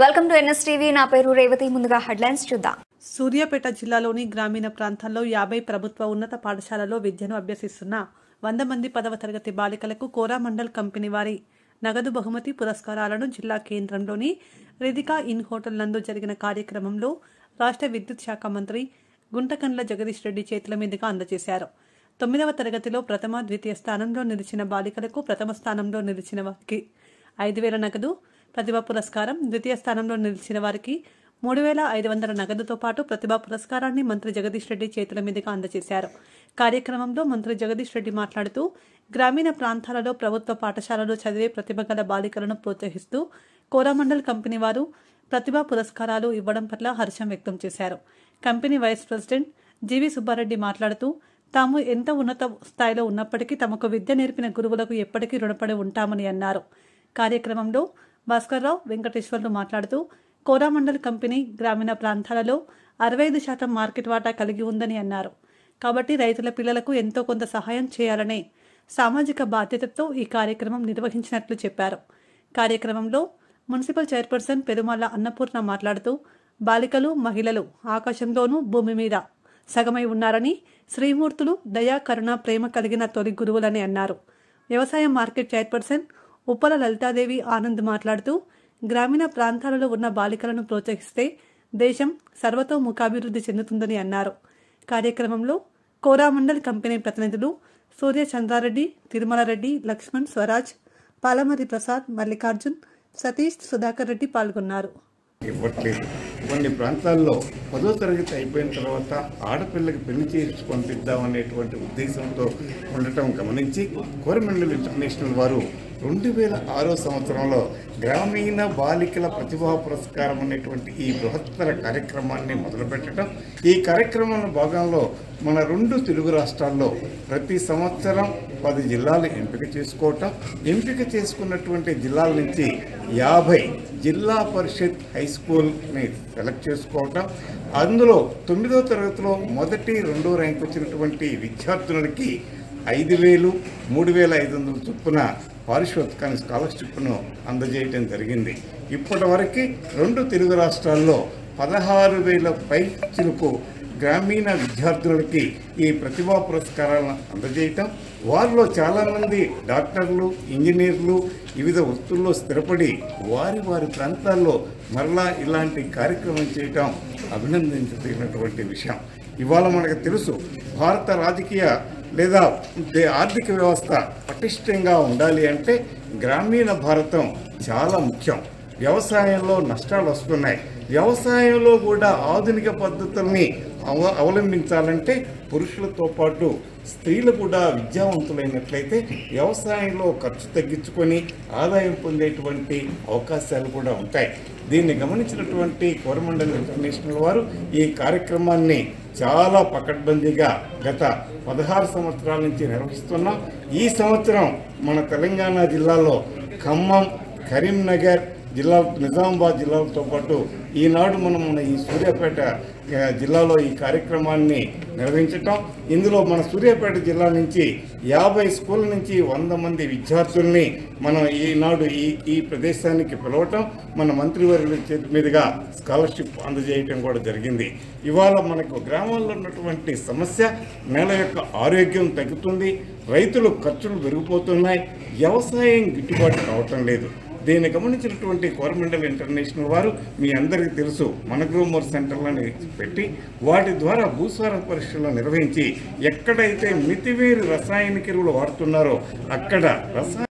welcome to NS TV నా పేరు రేవతి ముందుగా హెడ్లైన్స్ చూద్దాం సూర్యాపేట జిల్లాలోని గ్రామీణ ప్రాంతాల్లో యాభై ప్రభుత్వ ఉన్నత పాఠశాలలో విద్యను అభ్యసిస్తున్న వంద మంది పదవ తరగతి బాలికలకు కోరామండల్ కంపెనీ వారి నగదు బహుమతి పురస్కారాలను జిల్లా కేంద్రంలోని రిదికా ఇన్ హోటల్ నందు జరిగిన కార్యక్రమంలో రాష్ట్ర విద్యుత్ శాఖ మంత్రి గుంటకండ్ల జగదీష్ రెడ్డి చేతుల మీదుగా అందజేశారు తొమ్మిదవ తరగతిలో ప్రథమ ద్వితీయ స్థానంలో నిలిచిన బాలికలకు ప్రథమ స్థానంలో నిలిచిన వారికి ఐదు వేల నగదు ప్రతిభా పురస్కారం ద్వితీయ స్థానంలో నిలిచిన వారికి మూడు వేల ఐదు వందల నగదుతో పాటు ప్రతిభా పురస్కారాన్ని మంత్రి జగదీష్ రెడ్డి చేతుల మీదుగా అందజేశారు కార్యక్రమంలో మంత్రి జగదీష్ రెడ్డి మాట్లాడుతూ గ్రామీణ ప్రాంతాలలో ప్రభుత్వ పాఠశాలలో చదివే ప్రతిభ గల బాలికలను ప్రోత్సహిస్తూ కోరామండల్ కంపెనీ వారు ప్రతిభా పురస్కారాలు ఇవ్వడం పట్ల హర్షం వ్యక్తం చేశారు company vice president G V Subbareddy మాట్లాడుతూ తాము ఎంత ఉన్నత స్థాయిలో ఉన్నప్పటికీ తమకు విద్య నేర్పిన గురువులకు ఎప్పటికీ రుణపడి ఉంటామని అన్నారు కార్యక్రమంలో భాస్కర్రావు వెంకటేశ్వర్లు మాట్లాడుతూ కోరామండల్ కంపెనీ గ్రామీణ ప్రాంతాలలో అరవై ఐదు శాతం మార్కెట్ వాటా కలిగి ఉందని అన్నారు కాబట్టి రైతుల పిల్లలకు ఎంతో కొంత సహాయం చేయాలనే సామాజిక బాధ్యతతో ఈ కార్యక్రమం నిర్వహించినట్లు చెప్పారు కార్యక్రమంలో మున్సిపల్ చైర్పర్సన్ పెరుమల్ల అన్నపూర్ణ మాట్లాడుతూ బాలికలు మహిళలు ఆకాశంలోనూ భూమి మీద సగమై ఉన్నారని శ్రీమూర్తులు దయా కరుణ ప్రేమ కలిగిన తొలి గురువులని అన్నారు వ్యవసాయ మార్కెట్ చైర్పర్సన్ ఉప్పల లలితాదేవి ఆనంద్ మాట్లాడుతూ గ్రామీణ ప్రాంతాలలో ఉన్న బాలికలను ప్రోత్సహిస్తే దేశం సర్వతోముఖాభివృద్ధి చెందుతుందని అన్నారు కార్యక్రమంలో కోరామండల్ కంపెనీ ప్రతినిధులు సూర్య చంద్రారెడ్డి తిరుమలారెడ్డి లక్ష్మణ్ స్వరాజ్ పాలమరి ప్రసాద్ మల్లికార్జున్ సతీష్ సుధాకర్ రెడ్డి పాల్గొన్నారు ఇవ్వట్లేదు కొన్ని ప్రాంతాల్లో పదో తరగతి అయిపోయిన తర్వాత ఆడపిల్లకి పెళ్లి చేయించి పంపిద్దామనేటువంటి ఉద్దేశంతో ఉండటం గమనించి కోరమండల్ ఇంటర్నేషనల్ వారు రెండు వేల ఆరో సంవత్సరంలో గ్రామీణ బాలికల ప్రతిభా పురస్కారం అనేటువంటి ఈ బృహత్తర కార్యక్రమాన్ని మొదలుపెట్టడం ఈ కార్యక్రమంలో భాగంలో మన రెండు తెలుగు రాష్ట్రాల్లో ప్రతి సంవత్సరం పది జిల్లాలు ఎంపిక చేసుకోవటం ఎంపిక చేసుకున్నటువంటి జిల్లాల నుంచి యాభై జిల్లా పరిషత్ హై స్కూల్ని సెలెక్ట్ చేసుకోవటం అందులో తొమ్మిదో తరగతిలో మొదటి రెండో ర్యాంక్ వచ్చినటువంటి విద్యార్థులకి ఐదు వేలు మూడు వేల ఐదు వందల చొప్పున పారిశ్రామికాన్ని స్కాలర్షిప్ను అందజేయటం జరిగింది ఇప్పటి వరకు రెండు తెలుగు రాష్ట్రాల్లో పదహారు వేల పైచిలకు గ్రామీణ విద్యార్థులకి ఈ ప్రతిభా పురస్కారాలను అందజేయటం వారిలో చాలామంది డాక్టర్లు ఇంజనీర్లు వివిధ వృత్తుల్లో స్థిరపడి వారి వారి ప్రాంతాల్లో మరలా ఇలాంటి కార్యక్రమం చేయటం అభినందించదగినటువంటి విషయం ఇవాళ మనకు తెలుసు భారత రాజకీయ లేదా దే- ఆర్థిక వ్యవస్థ పటిష్టంగా ఉండాలి అంటే గ్రామీణ భారతం చాలా ముఖ్యం వ్యవసాయంలో నష్టాలు వస్తున్నాయి వ్యవసాయంలో కూడా ఆధునిక పద్ధతుల్ని అవ అవలంబించాలంటే పురుషులతో పాటు స్త్రీలు కూడా విద్యావంతులైనట్లయితే వ్యవసాయంలో ఖర్చు తగ్గించుకొని ఆదాయం పొందేటువంటి అవకాశాలు కూడా ఉంటాయి దీన్ని గమనించినటువంటి కోరమండల్ ఇంటర్నేషనల్ వారు ఈ కార్యక్రమాన్ని చాలా పకడ్బందీగా గత పదహారు సంవత్సరాల నుంచి నిర్వహిస్తున్నాం ఈ సంవత్సరం మన తెలంగాణ జిల్లాలో ఖమ్మం కరీంనగర్ జిల్లా నిజామాబాద్ జిల్లాలతో పాటు ఈనాడు మనం మన ఈ సూర్యాపేట ఆ, జిల్లాలో ఈ కార్యక్రమాన్ని నిర్వహించటం ఇందులో మన సూర్యాపేట జిల్లా నుంచి యాభై స్కూళ్ళ నుంచి వంద మంది విద్యార్థుల్ని మనం ఈనాడు ఈ ఈ ప్రదేశానికి పిలవటం మన మంత్రివర్యుల చేతి మీదుగా స్కాలర్షిప్ అందజేయటం కూడా జరిగింది ఇవాళ మనకు గ్రామాల్లో ఉన్నటువంటి సమస్య నేల యొక్క ఆరోగ్యం తగ్గుతుంది రైతులు ఖర్చులు పెరిగిపోతున్నాయి వ్యవసాయం గిట్టుబాటు కావటం లేదు దీన్ని గమనించినటువంటి కోరమండల్ ఇంటర్నేషనల్ వారు మీ అందరికీ తెలుసు మన గ్రోమర్ సెంటర్లని పెట్టి వాటి ద్వారా భూసార పరీక్షలు నిర్వహించి ఎక్కడైతే మితివేరు రసాయనిక ఎరువులు వాడుతున్నారో అక్కడ రసాయన